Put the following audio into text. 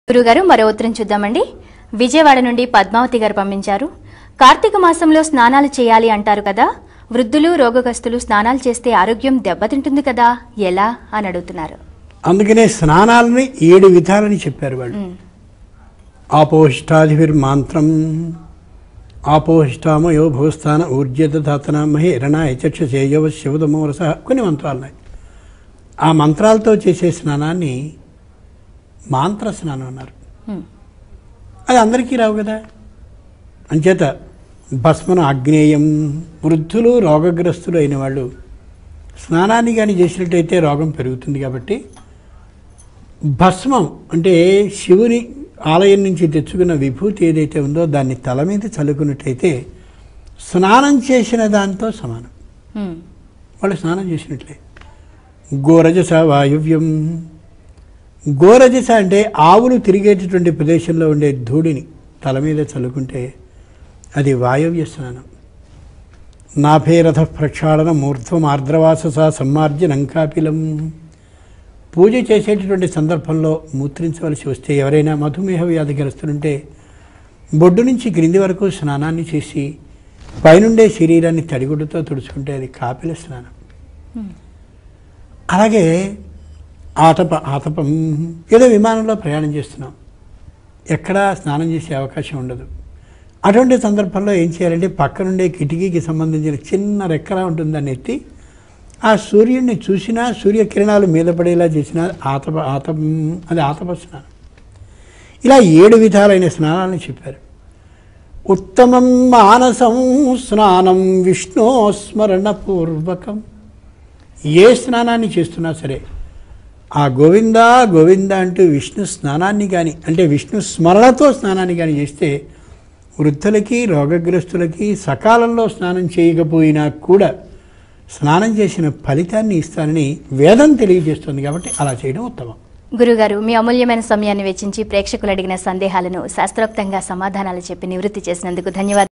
గురుగారు మరో ఉత్తరం చూద్దామండి విజయవాడ నుండి పద్మావతి గారు పంపించారు కార్తీక మాసంలో స్నానాలు చేయాలి అంటారు కదా వృద్ధులు రోగగ్రస్తులు స్నానాలు చేస్తే ఆరోగ్యం దెబ్బతింటుంది కదా ఎలా అని అడుగుతున్నారు అందుకనే స్నానాలని ఏడు విధాలని చెప్పారు వాళ్ళు ఉమ్, ఆపోహిష్టాధిభిర్మాంత్రం ఆపోహిష్టామయో భూస్థాన ఊర్జత ధాతన మహి రణాయ చక్షసేయవ శివదమోరస కొన్ని మంత్రాలు ఉన్నాయి ఆ మంత్రాలతో చేసే స్నానాన్ని మాంత్ర స్నానం అన్నారు ఉమ్, అది అందరికీ రావు కదా అంచేత భస్మన ఆగ్నేయం వృద్ధులు రోగగ్రస్తులు అయిన వాళ్ళు స్నానాన్ని కానీ చేసినట్టయితే రోగం పెరుగుతుంది కాబట్టి భస్మం అంటే శివుని ఆలయం నుంచి తెచ్చుకున్న విభూతి ఏదైతే ఉందో దాన్ని తల మీద చల్లుకున్నట్టయితే స్నానం చేసిన దాంతో సమానం ఉమ్, వాళ్ళు స్నానం చేసినట్లే గోరజస వాయువ్యం గోరజస అంటే ఆవులు తిరిగేటటువంటి ప్రదేశంలో ఉండే ధూళిని తల మీద చల్లుకుంటే అది వాయవ్య స్నానం నాభేరథ ప్రక్షాళన మూర్ధ్వం ఆర్ద్రవాసస సమ్మార్జనం కాపిలం పూజ చేసేటటువంటి సందర్భంలో మూత్రించవలసి వస్తే ఎవరైనా మధుమేహ వ్యాధిగ్రస్తులుంటే బొడ్డు నుంచి క్రింది వరకు స్నానాన్ని చేసి పైనుండే శరీరాన్ని తడిగుడ్డుతో తుడుచుకుంటే అది కాపిల స్నానం అలాగే ఆతప ఆతపం ఏదో విమానంలో ప్రయాణం చేస్తున్నాం ఎక్కడా స్నానం చేసే అవకాశం ఉండదు అటువంటి సందర్భంలో ఏం చేయాలంటే పక్కనుండే కిటికీకి సంబంధించిన చిన్న రెక్కలా ఉంటుంది దాన్ని ఎత్తి ఆ సూర్యుడిని చూసినా సూర్యకిరణాలు మీద పడేలా చేసినా ఆతప ఆతపం అది ఆతప స్నానం ఇలా ఏడు విధాలైన స్నానాలను చెప్పారు ఉత్తమం మానసం స్నానం విష్ణోస్మరణపూర్వకం ఏ స్నానాన్ని చేస్తున్నా సరే ఆ గోవింద గోవింద అంటూ విష్ణు స్నానాన్ని కానీ అంటే విష్ణు స్మరణతో స్నానాన్ని కానీ చేస్తే వృద్ధులకి రోగగ్రస్తులకి సకాలంలో స్నానం చేయకపోయినా కూడా స్నానం చేసిన ఫలితాన్ని ఇస్తానని వేదం తెలియజేస్తుంది కాబట్టి అలా చేయడం ఉత్తమం గురుగారు మీ అమూల్యమైన సమయాన్ని వెచ్చించి ప్రేక్షకులు అడిగిన సందేహాలను శాస్త్రోక్తంగా సమాధానాలు చెప్పి నివృత్తి చేసినందుకు ధన్యవాదాలు